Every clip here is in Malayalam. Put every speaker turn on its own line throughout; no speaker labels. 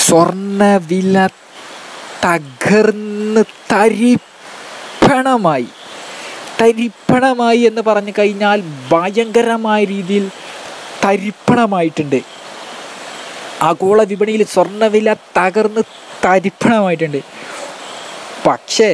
സ്വർണ്ണവില തകർന്ന് തരിപ്പണമായി തരിപ്പണമായി എന്ന് പറഞ്ഞു കഴിഞ്ഞാൽ ഭയങ്കരമായ രീതിയിൽ തരിപ്പണമായിട്ടുണ്ട് ആഗോള വിപണിയിൽ സ്വർണ്ണവില തകർന്ന് തരിപ്പണമായിട്ടുണ്ട് പക്ഷേ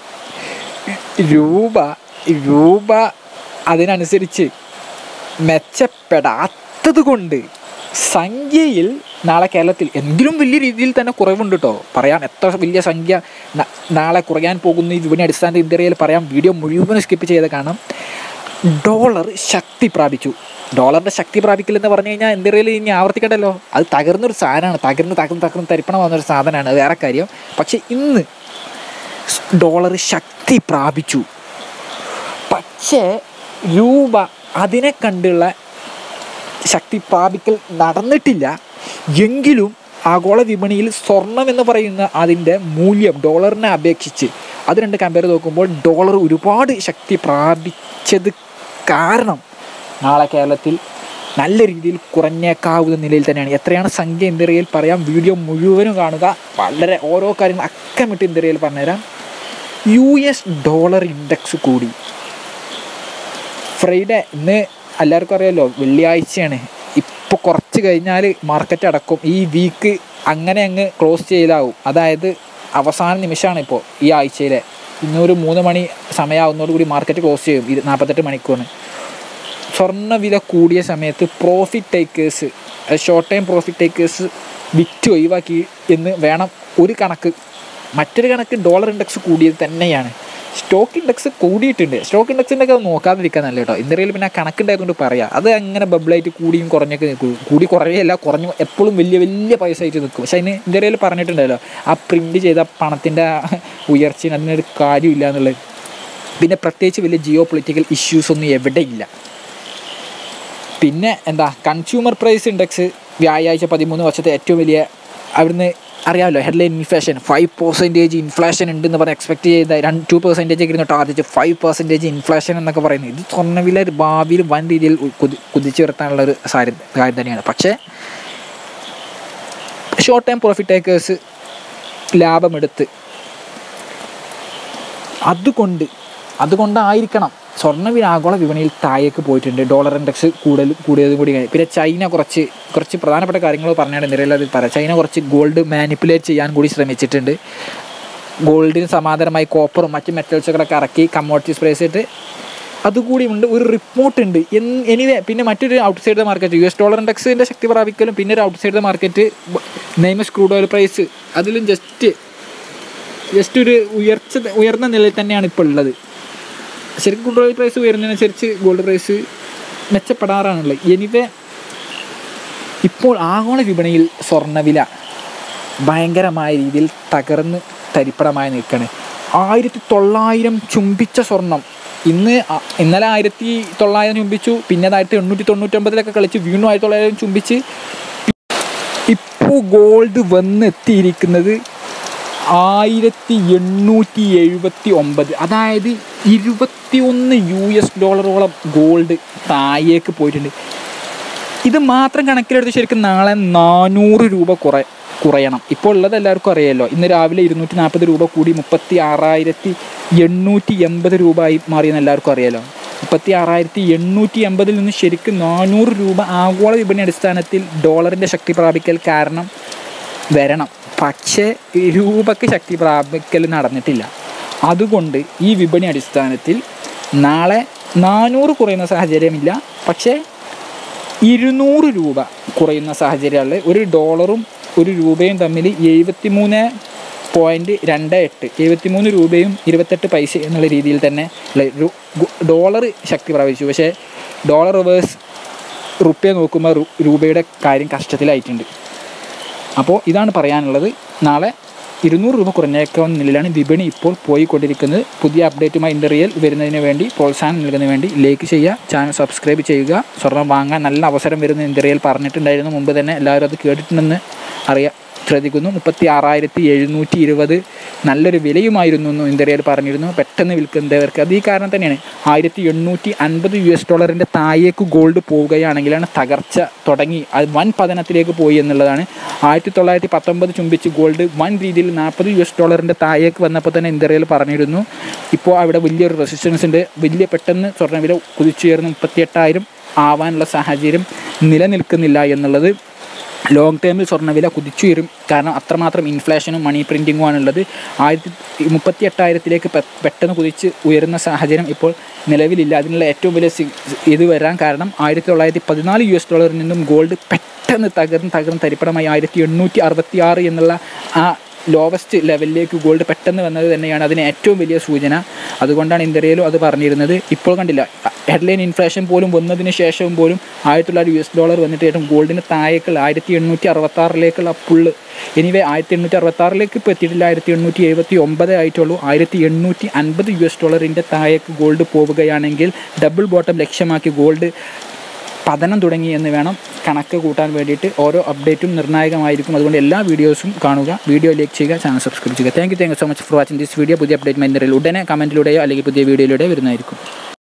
രൂപ രൂപ അതിനനുസരിച്ച് മെച്ചപ്പെടാത്തത് കൊണ്ട് സംഖ്യയിൽ നാളെ കേരളത്തിൽ എന്തിനും വലിയ രീതിയിൽ തന്നെ കുറവുണ്ട് കേട്ടോ പറയാം എത്ര വലിയ സംഖ്യ ന- നാളെ കുറയാൻ പോകുന്നു ഈ വിപണി അടിസ്ഥാന ഇന്ത്യയിൽ പറയാം വീഡിയോ മുഴുവൻ സ്കിപ്പ് ചെയ്ത് കാണാം ഡോളർ ശക്തി പ്രാപിച്ചു ഡോളറിൻ്റെ ശക്തി പ്രാപിക്കൽ എന്ന് പറഞ്ഞു കഴിഞ്ഞാൽ ഇന്ത്യയിൽ ഇനി ആവർത്തിക്കണ്ടല്ലോ അത് തകർന്നൊരു സാധനമാണ് തകർന്ന് തകർന്ന് തകർന്ന് തരിപ്പണം വന്നൊരു സാധനമാണ് അത് വേറെ കാര്യം പക്ഷേ ഇന്ന് ഡോളർ ശക്തി പ്രാപിച്ചു പക്ഷേ രൂപ അതിനെ കണ്ടുള്ള ശക്തി പ്രാപിക്കൽ നടന്നിട്ടില്ല എങ്കിലും ആഗോള വിപണിയിൽ സ്വർണം എന്ന് പറയുന്ന അതിൻ്റെ മൂല്യം ഡോളറിനെ അപേക്ഷിച്ച് അത് രണ്ട് കമ്പയർ നോക്കുമ്പോൾ ഡോളർ ഒരുപാട് ശക്തി പ്രാപിച്ചത് കാരണം നാളെ കേരളത്തിൽ നല്ല രീതിയിൽ കുറഞ്ഞേക്കാവുന്ന നിലയിൽ തന്നെയാണ് എത്രയാണ് സംഖ്യ ഇന്ത്യയിൽ പറയാം വീഡിയോ മുഴുവനും കാണുക വളരെ ഓരോ കാര്യങ്ങൾ അക്കമിട്ട് ഇന്ത്യയിൽ പറഞ്ഞുതരാം യു എസ് ഡോളർ ഇൻഡെക്സ് കൂടി ഫ്രൈഡേ ഇന്ന് എല്ലാവർക്കും അറിയാമല്ലോ വെള്ളിയാഴ്ചയാണ് ഇപ്പോൾ കുറച്ച് കഴിഞ്ഞാൽ മാർക്കറ്റ് അടക്കും ഈ വീക്ക് അങ്ങനെ അങ്ങ് ക്ലോസ് ചെയ്താവും അതായത് അവസാന നിമിഷമാണ് ഇപ്പോൾ ഈ ആഴ്ചയിലെ ഇന്നൊരു മൂന്ന് മണി സമയമാവുന്നതോടുകൂടി മാർക്കറ്റ് ക്ലോസ് ചെയ്യും ഇത് നാൽപ്പത്തെട്ട് മണിക്കൂറിന് സ്വർണ്ണവില കൂടിയ സമയത്ത് profit takers short time profit takers വിറ്റ് ഒഴിവാക്കി എന്ന് വേണം ഒരു കണക്ക് മറ്റൊരു കണക്ക് ഡോളർ ഇൻഡെക്സ് കൂടിയത് തന്നെയാണ് സ്റ്റോക്ക് ഇൻഡെക്സ് കൂടിയിട്ടുണ്ട് സ്റ്റോക്ക് ഇൻഡെക്സിൻ്റെ ഒക്കെ നോക്കാതിരിക്കാൻ നല്ല കേട്ടോ ഇന്ത്യയിൽ പിന്നെ ആ കണക്കുണ്ടായതുകൊണ്ട് പറയാം അത് അങ്ങനെ ബബിളായിട്ട് കൂടിയും കുറഞ്ഞൊക്കെ നിൽക്കും കൂടി കുറയല്ല കുറഞ്ഞു എപ്പോഴും വലിയ വലിയ പൈസ ആയിട്ട് നിൽക്കും പക്ഷേ അതിന് ഇന്ത്യയിൽ പറഞ്ഞിട്ടുണ്ടല്ലോ ആ പ്രിൻറ്റ് ചെയ്ത പണത്തിൻ്റെ ഉയർച്ചയും അതിനൊരു കാര്യമില്ല എന്നുള്ളത് പിന്നെ പ്രത്യേകിച്ച് വലിയ ജിയോ പൊളിറ്റിക്കൽ ഇഷ്യൂസ് ഒന്നും എവിടെ ഇല്ല പിന്നെ എന്താ കൺസ്യൂമർ പ്രൈസ് ഇൻഡെക്സ് വ്യാഴാഴ്ച പതിമൂന്ന് വർഷത്തെ ഏറ്റവും വലിയ അവിടുന്ന് അറിയാമല്ലോ headline inflation five percentage inflation ഉണ്ടെന്ന് പറഞ്ഞ് എക്സ്പെക്ട് ചെയ്ത രണ്ട് ടു പെർസെൻറ്റേജ് ഒക്കെ ഇരുന്ന് ടാർജറ്റ് ഫൈവ് പെർസെൻറ്റേജ് ഇൻഫ്ലേഷൻ എന്നൊക്കെ പറയുന്നത് ഇത് സ്വർണ്ണവില ഭാവിയിൽ വൻ രീതിയിൽ ഉ- കുതി കുതിച്ചു വരുത്താനുള്ള ഒരു സാരി- കാര്യം തന്നെയാണ് പക്ഷേ ഷോർട്ട് ടൈം പ്രോഫിറ്റ് ടേക്കേഴ്സ് ലാഭമെടുത്ത് അതുകൊണ്ട് അതുകൊണ്ടായിരിക്കണം സ്വർണ്ണവില ആഗോള വിപണിയിൽ താഴേക്ക് പോയിട്ടുണ്ട് ഡോളർ ഇൻഡെക്സ് കൂടുതൽ കൂടിയതും കൂടി കഴിഞ്ഞു പിന്നെ ചൈന കുറച്ച് കുറച്ച് പ്രധാനപ്പെട്ട കാര്യങ്ങൾ പറഞ്ഞാണ് നിരയിൽ അത് പറയാം ചൈന കുറച്ച് ഗോൾഡ് മാനിപ്പുലേറ്റ് ചെയ്യാൻ കൂടി ശ്രമിച്ചിട്ടുണ്ട് ഗോൾഡിന് സമാന്തരമായി കോപ്പറും മറ്റ് മെറ്റൽസുകളൊക്കെ ഇറക്കി കമ്മോഡിറ്റീസ് പ്രൈസ് ഇട്ട് അതുകൂടി ഉണ്ട് ഒരു റിപ്പോർട്ട് ഉണ്ട് എനിവേ പിന്നെ മറ്റൊരു outside the market U S dollar ഇൻഡെക്സിൻ്റെ ശക്തി പ്രാപിക്കലും പിന്നെ ഒരു outside the market NYMEX crude oil price അതിലും ജസ്റ്റ് ജസ്റ്റ് ഒരു ഉയർച്ച ഉയർന്ന നിലയിൽ തന്നെയാണ് ഇപ്പോൾ ഉള്ളത് ശരിക്കും ക്രൂഡ് ഓയിൽ പ്രൈസ് ഉയരുന്നതിനനുസരിച്ച് ഗോൾഡ് പ്രൈസ് മെച്ചപ്പെടാറാണുള്ളത് എനിവേ ഇപ്പോൾ ആഗോള വിപണിയിൽ സ്വർണ്ണവില ഭയങ്കരമായ രീതിയിൽ തകർന്ന് തരിപ്പണമായി നിൽക്കുകയാണ് ആയിരത്തി തൊള്ളായിരം ചുംബിച്ച സ്വർണം ഇന്ന് അ- ഇന്നലെ ആയിരത്തി തൊള്ളായിരം ചുംബിച്ചു പിന്നെ അത് ആയിരത്തി എണ്ണൂറ്റി തൊണ്ണൂറ്റൊമ്പതിലൊക്കെ കളിച്ച് വീണ്ടും ആയിരത്തി തൊള്ളായിരം ചുംബിച്ച് ഇപ്പോൾ ഗോൾഡ് വന്നെത്തിയിരിക്കുന്നത് ആയിരത്തി എണ്ണൂറ്റി എഴുപത്തി ഒമ്പത് അതായത് ഇരുപത്തിയൊന്ന് യു എസ് ഡോളറോളം ഗോൾഡ് താഴേക്ക് പോയിട്ടുണ്ട് ഇത് മാത്രം കണക്കിലെടുത്ത് ശരിക്കും നാളെ നാനൂറ് രൂപ കുറ കുറയണം ഇപ്പോൾ ഉള്ളത് എല്ലാവർക്കും അറിയാമല്ലോ ഇന്ന് രാവിലെ ഇരുന്നൂറ്റി നാൽപ്പത് രൂപ കൂടി മുപ്പത്തി ആറായിരത്തി എണ്ണൂറ്റി എൺപത് രൂപ ആയി മാറിയെന്ന് എല്ലാവർക്കും അറിയാലോ മുപ്പത്തി ആറായിരത്തി എണ്ണൂറ്റി എൺപതിൽ നിന്ന് ശരിക്കും നാനൂറ് രൂപ ആഗോള വിപണി അടിസ്ഥാനത്തിൽ ഡോളറിൻ്റെ ശക്തി പ്രാപിക്കൽ കാരണം വരണം പക്ഷേ രൂപയ്ക്ക് ശക്തി പ്രാപിക്കൽ നടന്നിട്ടില്ല അതുകൊണ്ട് ഈ വിപണി അടിസ്ഥാനത്തിൽ നാളെ നാനൂറ് കുറയുന്ന സാഹചര്യമില്ല പക്ഷേ ഇരുന്നൂറ് രൂപ കുറയുന്ന സാഹചര്യങ്ങളിൽ ഒരു ഡോളറും ഒരു രൂപയും തമ്മിൽ എഴുപത്തി മൂന്ന് പോയിൻറ്റ് രണ്ട് എട്ട് എഴുപത്തി മൂന്ന് രൂപയും ഇരുപത്തെട്ട് പൈസ എന്നുള്ള രീതിയിൽ തന്നെ ഉള്ള ഒരു ഗു- ഡോളർ ശക്തി പ്രാപിച്ചു പക്ഷേ ഡോളർ റിവേഴ്സ് റുപ്യ നോക്കുമ്പോൾ റു- രൂപയുടെ കാര്യം കഷ്ടത്തിലായിട്ടുണ്ട് അപ്പോൾ ഇതാണ് പറയാനുള്ളത് നാളെ ഇരുന്നൂറ് രൂപ കുറഞ്ഞേക്കാവുന്ന നിലയിലാണ് വിപണി ഇപ്പോൾ പോയിക്കൊണ്ടിരിക്കുന്നത് പുതിയ അപ്ഡേറ്റുമായി ഇൻ്റർവ്യൽ വരുന്നതിന് വേണ്ടി പ്രോത്സാഹനം നൽകുന്നതിന് വേണ്ടി ലൈക്ക് ചെയ്യുക ചാനൽ സബ്സ്ക്രൈബ് ചെയ്യുക സ്വർണ്ണം വാങ്ങാൻ നല്ല അവസരം വരുന്ന ഇൻ്റർവ്യൽ പറഞ്ഞിട്ടുണ്ടായിരുന്നു മുമ്പ് തന്നെ എല്ലാവരും അത് കേട്ടിട്ടുണ്ടെന്ന് അറിയാം ശ്രദ്ധിക്കുന്നു മുപ്പത്തി ആറായിരത്തി എഴുന്നൂറ്റി ഇരുപത് നല്ലൊരു വിലയുമായിരുന്നു എന്ന് ഇന്ത്യയിൽ പറഞ്ഞിരുന്നു പെട്ടെന്ന് വിൽക്കുന്നവർക്ക് അത് ഈ കാരണം തന്നെയാണ് ആയിരത്തി എണ്ണൂറ്റി അൻപത് യു എസ് ഡോളറിൻ്റെ താഴേക്ക് ഗോൾഡ് പോവുകയാണെങ്കിലാണ് തകർച്ച തുടങ്ങി അത് വൻ പതനത്തിലേക്ക് പോയി എന്നുള്ളതാണ് ആയിരത്തി തൊള്ളായിരത്തി പത്തൊമ്പത് ചുംബിച്ച് ഗോൾഡ് വൻ രീതിയിൽ നാൽപ്പത് യു എസ് ഡോളറിൻ്റെ താഴേക്ക് വന്നപ്പോൾ തന്നെ ഇന്ത്യയിൽ പറഞ്ഞിരുന്നു ഇപ്പോൾ അവിടെ വലിയൊരു റെസിസ്റ്റൻസ് ഉണ്ട് വലിയ പെട്ടെന്ന് സ്വർണ്ണവില കുതിച്ചുയർന്ന് മുപ്പത്തിയെട്ടായിരം ആവാനുള്ള സാഹചര്യം നിലനിൽക്കുന്നില്ല എന്നുള്ളത് ലോങ് ടേമിൽ സ്വർണ്ണവില കുതിച്ചുയരും കാരണം അത്രമാത്രം ഇൻഫ്ലേഷനും മണി പ്രിൻറ്റിങ്ങുമാണുള്ളത് ആയിരത്തി മുപ്പത്തി എട്ടായിരത്തിലേക്ക് പെട്ടെന്ന് കുതിച്ച് ഉയരുന്ന സാഹചര്യം ഇപ്പോൾ നിലവിലില്ല അതിനുള്ള ഏറ്റവും വലിയ സി- ഇത് വരാൻ കാരണം ആയിരത്തി തൊള്ളായിരത്തി പതിനാല് യു എസ് ഡോളറിൽ നിന്നും ഗോൾഡ് പെട്ടെന്ന് തകർന്ന് തകർന്ന് തരിപ്പണമായി ആയിരത്തി എണ്ണൂറ്റി അറുപത്തി ആറ് എന്നുള്ള ആ ലോവസ്റ്റ് ലെവലിലേക്ക് ഗോൾഡ് പെട്ടെന്ന് വന്നത് തന്നെയാണ് അതിന് ഏറ്റവും വലിയ സൂചന അതുകൊണ്ടാണ് ഇന്ത്യയിലും അത് പറഞ്ഞിരുന്നത് ഇപ്പോൾ കണ്ടില്ല ഹെഡ്ലൈൻ ഇൻഫ്ലേഷൻ പോലും വന്നതിന് ശേഷവും പോലും ആയിരത്തി തൊള്ളായിരം യു എസ് ഡോളർ വന്നിട്ട് ഏറ്റവും ഗോൾഡിന് താഴേക്കുള്ള ആയിരത്തി എണ്ണൂറ്റി അറുപത്തി ആറിലേക്കുള്ള പുള്ള് എനിവേ ആയിരത്തി എണ്ണൂറ്റി അറുപത്തി ആറിലേക്ക് ഇപ്പോൾ എത്തിയിട്ടില്ല ആയിരത്തി എണ്ണൂറ്റി എഴുപത്തി ഒമ്പത് ആയിട്ടുള്ളൂ ആയിരത്തി എണ്ണൂറ്റി അൻപത് യു എസ് ഡോളറിൻ്റെ താഴേക്ക് ഗോൾഡ് പോവുകയാണെങ്കിൽ ഡബിൾ ബോട്ടം ലക്ഷ്യമാക്കി ഗോൾഡ് പതനം തുടങ്ങി എന്ന് വേണം കണക്ക് കൂട്ടാൻ വേണ്ടിയിട്ട് ഓരോ അപ്ഡേറ്റും നിർണായകമായിരിക്കും അതുകൊണ്ട് എല്ലാ വീഡിയോസും കാണുക വീഡിയോ ലൈക്ക് ചെയ്യുക ചാനൽ സബ്സ്ക്രൈബ് ചെയ്യുക thank you thank you so much for watching this video പുതിയ അപ്ഡേറ്റ് മൈൻഡറിൽ ഉടനെ കമൻറ്റിലൂടെയോ അല്ലെങ്കിൽ പുതിയ വീഡിയോയിലൂടെയോ വരുന്നതായിരിക്കും